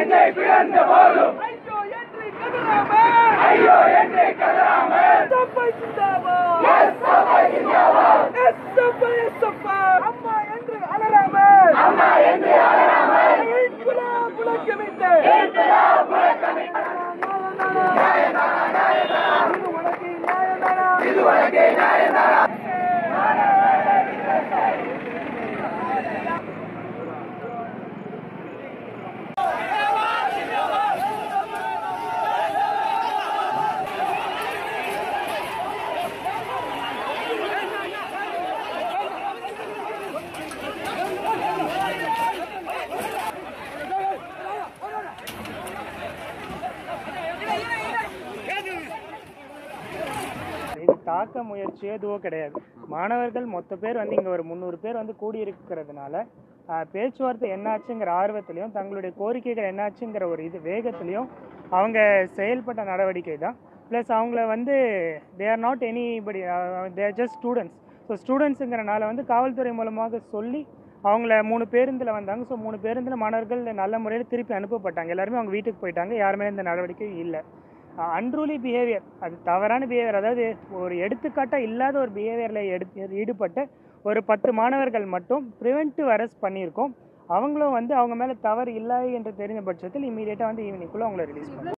நெஞ்சை பிளந்த போதும் ஐயோ என்று கதறாமல் எஸ்எஃப்ஐ சிந்தாபாத் எஸ்எஃப்ஐ எஸ்எஃப்ஐ அம்மா என்று அலறாமல் அம்மா என்று அலறாமல் இன்குலாப் முழக்கமிட்டு இன்குலாப் முழக்கமிட்டு இது உனக்கு நியாயம்தானா இது உனக்கு நியாயம்தானா இது தாக்க முயற்சியோ எதுவோ கிடையாது மாணவர்கள் மொத்த பேர் வந்து இங்கே ஒரு முந்நூறு பேர் வந்து கூடியிருக்கிறதுனால ஆஹ், பேச்சுவார்த்தை என்னாச்சுங்கிற ஆர்வத்திலையும் தங்களுடைய கோரிக்கைகள் என்னாச்சுங்கிற ஒரு இது வேகத்திலையும் அவங்க செயல்பட்ட நடவடிக்கை தான் ப்ளஸ் அவங்கள வந்து they are not anybody there just students so ஸ்டூடெண்ட்ஸுங்கிறனால வந்து காவல்துறை மூலமாக சொல்லி அவங்கள மூணு பேருந்தில் வந்தாங்க ஸோ மூணு பேருந்தில் மாணவர்கள் நல்ல முறையில் திருப்பி அனுப்பப்பட்டாங்க எல்லாருமே அவங்க வீட்டுக்கு போயிட்டாங்க யாருமே இந்த நடவடிக்கை இல்லை அன்ரூலி பிஹேவியர் அது தவறான பிஹேவியர் அதாவது ஒரு எடுத்துக்காட்டாக இல்லாத ஒரு பிஹேவியரில் எடுத்து ஈடுபட்ட ஒரு பத்து மாணவர்கள் மட்டும் ப்ரிவென்டிவ் அரெஸ்ட் பண்ணியிருக்கோம் அவங்களும் வந்து அவங்க மேலே தவறு இல்லை என்று தெரிஞ்ச பட்சத்தில் இமீடியட்டாக வந்து ஈவினிங்குள்ளே அவங்கள ரிலீஸ் பண்ணுவோம்